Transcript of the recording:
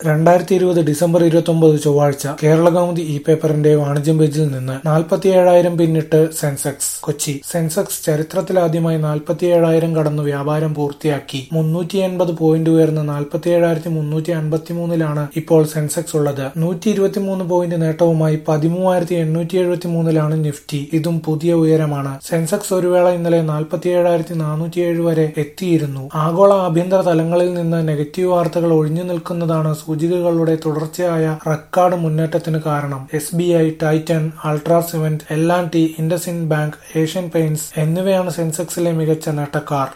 രണ്ടായിരത്തി ഇരുപത് ഡിസംബർ ഇരുപത്തൊമ്പത് ചൊവ്വാഴ്ച കേരളകൗമുദി ഇ പേപ്പറിന്റെ വാണിജ്യം പേജിൽ നിന്ന് നാൽപ്പത്തിയേഴായിരം പിന്നിട്ട് സെൻസെക്സ് കൊച്ചി സെൻസെക്സ് ചരിത്രത്തിലാദ്യമായി നാൽപ്പത്തിയേഴായിരം കടന്നു വ്യാപാരം പൂർത്തിയാക്കി മുന്നൂറ്റി എൺപത് പോയിന്റ് ഉയർന്ന് നാൽപ്പത്തിയേഴായിരത്തി മുന്നൂറ്റി അൻപത്തിമൂന്നിലാണ് ഇപ്പോൾ സെൻസെക്സ് ഉള്ളത് നൂറ്റി ഇരുപത്തിമൂന്ന് പോയിന്റ് നേട്ടവുമായി പതിമൂവായിരത്തി എണ്ണൂറ്റി എഴുപത്തി മൂന്നിലാണ് നിഫ്റ്റി ഇതും പുതിയ ഉയരമാണ് സെൻസെക്സ് ഒരു വേള ഇന്നലെ നാൽപ്പത്തിയേഴായിരത്തി നാനൂറ്റിയേഴ് വരെ എത്തിയിരുന്നു ആഗോള ആഭ്യന്തര തലങ്ങളിൽ നിന്ന് നെഗറ്റീവ് വാർത്തകൾ ഒഴിഞ്ഞു നിൽക്കുന്നതാണ് സൂചികകളുടെ തുടർച്ചയായ റെക്കോർഡ് മുന്നേറ്റത്തിന് കാരണം S B I Titan ultra cement L and T IndusInd bank Asian paints എന്നിവയാണ് സെൻസെക്സിലെ മികച്ച നേട്ടക്കാർ